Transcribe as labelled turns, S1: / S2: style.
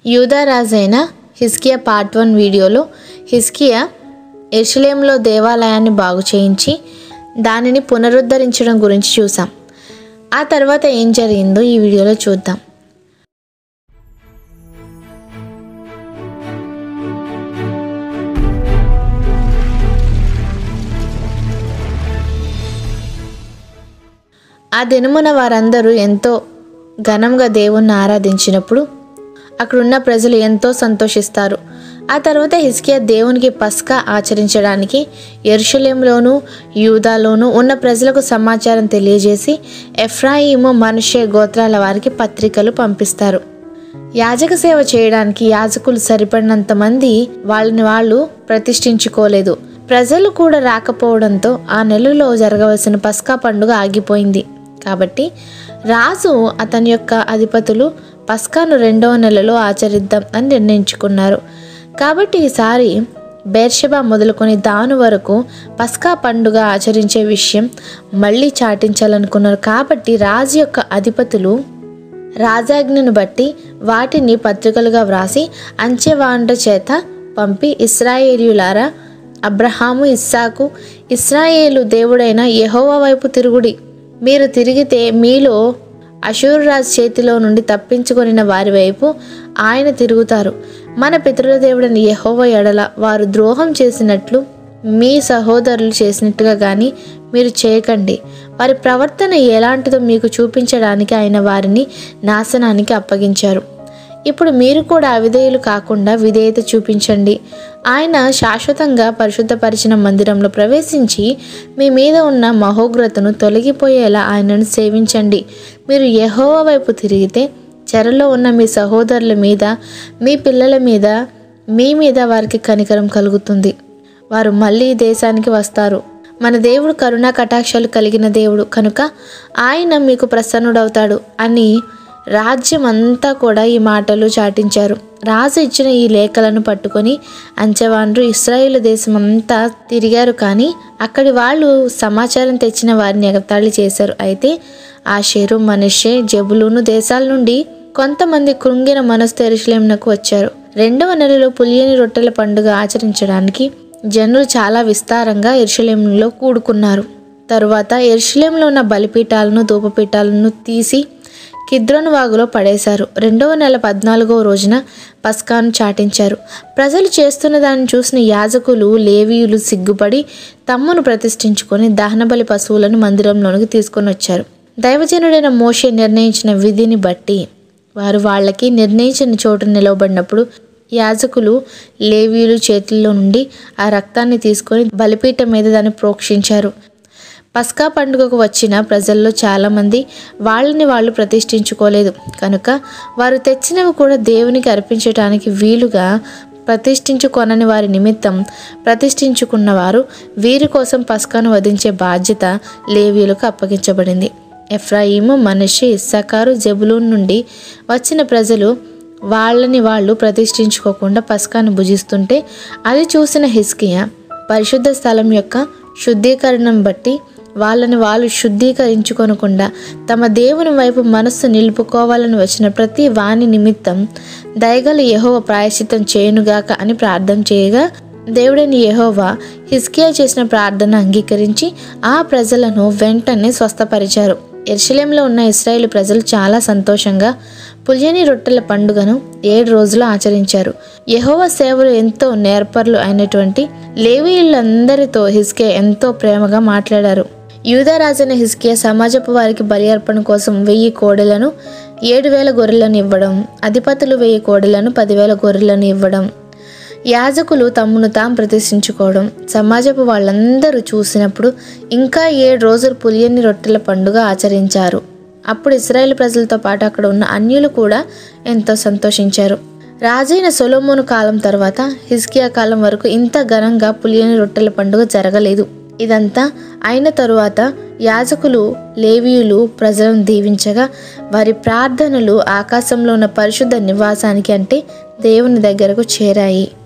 S1: యూదా రాజైన హిస్కియా పార్ట్ వన్ వీడియోలో హిస్కియా ఎర్షలేంలో దేవాలయాన్ని బాగు చేయించి దానిని పునరుద్ధరించడం గురించి చూసాం ఆ తర్వాత ఏం జరిగిందో ఈ వీడియోలో చూద్దాం ఆ దినమున వారందరూ ఎంతో ఘనంగా దేవుణ్ణి ఆరాధించినప్పుడు అక్కడున్న ప్రజలు ఎంతో సంతోషిస్తారు ఆ తర్వాత హిస్కియా దేవునికి పస్కా ఆచరించడానికి ఎరుషలేంలోను యూదాలోను ఉన్న ప్రజలకు సమాచారం తెలియజేసి ఎఫ్రాయిము మనుష్య గోత్రాల వారికి పత్రికలు పంపిస్తారు యాజక సేవ చేయడానికి యాజకులు సరిపడినంత మంది వాళ్ళని వాళ్ళు ప్రతిష్ఠించుకోలేదు ప్రజలు కూడా రాకపోవడంతో ఆ నెలలో జరగవలసిన పస్కా పండుగ ఆగిపోయింది కాబట్టి రాజు అతని యొక్క అధిపతులు పస్కాను రెండవ నెలలో ఆచరిద్దాం అని నిర్ణయించుకున్నారు కాబట్టి ఈసారి బేర్షబా మొదలుకొని దాను వరకు పస్కా పండుగ ఆచరించే విషయం మళ్ళీ చాటించాలనుకున్నారు కాబట్టి రాజు యొక్క అధిపతులు రాజాజ్ఞను బట్టి వాటిని పత్రికలుగా వ్రాసి అంచెవాండ్ర చేత పంపి ఇస్రాయేలీయులారా అబ్రహాము ఇస్సాకు ఇస్రాయేలు దేవుడైన యెహోవా వైపు తిరుగుడి మీరు తిరిగితే మీలో అశూర్రాజ్ చేతిలో నుండి తప్పించుకొనిన వారి వైపు ఆయన తిరుగుతారు మన పితరుల దేవుడని యెహోవ ఎడల వారు ద్రోహం చేసినట్లు మీ సహోదరులు చేసినట్టుగా కానీ మీరు చేయకండి వారి ప్రవర్తన ఎలాంటిదో మీకు చూపించడానికి ఆయన వారిని నాశనానికి అప్పగించారు ఇప్పుడు మీరు కూడా అవిధేయులు కాకుండా విధేయత చూపించండి ఆయన శాశ్వతంగా పరిశుద్ధపరిచిన మందిరంలో ప్రవేశించి మీ మీద ఉన్న మహోగ్రతను తొలగిపోయేలా ఆయనను సేవించండి మీరు యెహోవా వైపు తిరిగితే చెరలో ఉన్న మీ సహోదరుల మీద మీ పిల్లల మీద మీ మీద వారికి కనికరం కలుగుతుంది వారు మళ్ళీ ఈ దేశానికి వస్తారు మన దేవుడు కరుణా కటాక్షాలు కలిగిన దేవుడు కనుక ఆయన మీకు ప్రసన్నుడవుతాడు అని రాజ్యం అంతా కూడా ఈ మాటలు చాటించారు రాజు ఇచ్చిన ఈ లేఖలను పట్టుకొని అంచెవాండ్రు ఇస్రాయేల్ దేశం అంతా తిరిగారు కానీ అక్కడి వాళ్ళు సమాచారం తెచ్చిన వారిని ఎగతాళి చేశారు అయితే ఆషేరు మనిషే జబులును దేశాల నుండి కొంతమంది కృంగిన మనసు ఎరుషలేంనకు వచ్చారు రెండవ నెలలో పులియని రొట్టెల పండుగ ఆచరించడానికి జనులు చాలా విస్తారంగా ఎరుషలేంలో కూడుకున్నారు తరువాత ఎరుషలేంలో ఉన్న బలిపీఠాలను ధూపపీఠాలను తీసి కిద్రోను వాగులో పడేశారు రెండవ నెల పద్నాలుగవ రోజున పస్కాను చాటించారు ప్రజలు చేస్తున్న దాన్ని చూసిన యాజకులు లేవీయులు సిగ్గుపడి తమ్మును ప్రతిష్ఠించుకొని దహనబలి పశువులను మందిరంలోనికి తీసుకొని వచ్చారు దైవజనుడైన మోషే నిర్ణయించిన విధిని బట్టి వారు వాళ్ళకి నిర్ణయించిన చోటు నిలవబడినప్పుడు యాజకులు లేవీయులు చేతుల్లో నుండి ఆ రక్తాన్ని తీసుకొని బలిపీఠం మీద దాన్ని ప్రోక్షించారు పస్కా పండుగకు వచ్చిన ప్రజల్లో చాలామంది వాళ్ళని వాళ్ళు ప్రతిష్ఠించుకోలేదు కనుక వారు తెచ్చినవి కూడా దేవునికి అర్పించటానికి వీలుగా ప్రతిష్ఠించుకొనని వారి నిమిత్తం ప్రతిష్ఠించుకున్న వారు వీరి కోసం పస్కాను వధించే బాధ్యత లేవీయులకు అప్పగించబడింది ఎఫ్రాయిము మనిషి ఇస్సాకారు జబులూన్ నుండి వచ్చిన ప్రజలు వాళ్ళని వాళ్ళు ప్రతిష్ఠించుకోకుండా పస్కాను భుజిస్తుంటే అది చూసిన హిస్కియా పరిశుద్ధ స్థలం యొక్క శుద్ధీకరణం బట్టి వాళ్ళని వాళ్ళు శుద్ధీకరించుకొనకుండా తమ దేవుని వైపు మనస్సు నిలుపుకోవాలని వచ్చిన ప్రతి వాని నిమిత్తం దయగల యెహోవా ప్రాయశ్చిత్తం చేయునుగాక అని ప్రార్థన చేయగా దేవుడైన యెహోవా హిస్కియా చేసిన ప్రార్థన అంగీకరించి ఆ ప్రజలను వెంటనే స్వస్థపరిచారు ఎర్షలేంలో ఉన్న ఇస్రాయేల్ ప్రజలు చాలా సంతోషంగా పులియని రొట్టెల పండుగను ఏడు రోజులు ఆచరించారు యెహోవ సేవలు ఎంతో నేర్పర్లు అయినటువంటి లేవీయులందరితో హిస్కే ఎంతో ప్రేమగా మాట్లాడారు యూదరాజైన హిస్కియా సమాజపు వారికి బలి అర్పణ కోసం వెయ్యి కోడెలను ఏడు వేల గొర్రెలను ఇవ్వడం అధిపతులు వెయ్యి కోడెలను పదివేల గొర్రెలను ఇవ్వడం యాజకులు తమ్మును తాము ప్రతిష్ఠించుకోవడం సమాజపు వాళ్ళందరూ చూసినప్పుడు ఇంకా ఏడు రోజులు పులియని రొట్టెల పండుగ ఆచరించారు అప్పుడు ఇస్రాయేల్ ప్రజలతో పాటు అక్కడ ఉన్న అన్యులు కూడా ఎంతో సంతోషించారు రాజైన సొలోమోను కాలం తర్వాత హిజ్కియా కాలం వరకు ఇంత ఘనంగా పులియని రొట్టెల పండుగ జరగలేదు ఇదంతా అయిన తరువాత యాజకులు లేవీయులు ప్రజలను దీవించగా వారి ప్రార్థనలు ఆకాశంలో ఉన్న పరిశుద్ధ నివాసానికి అంటే దేవుని దగ్గరకు చేరాయి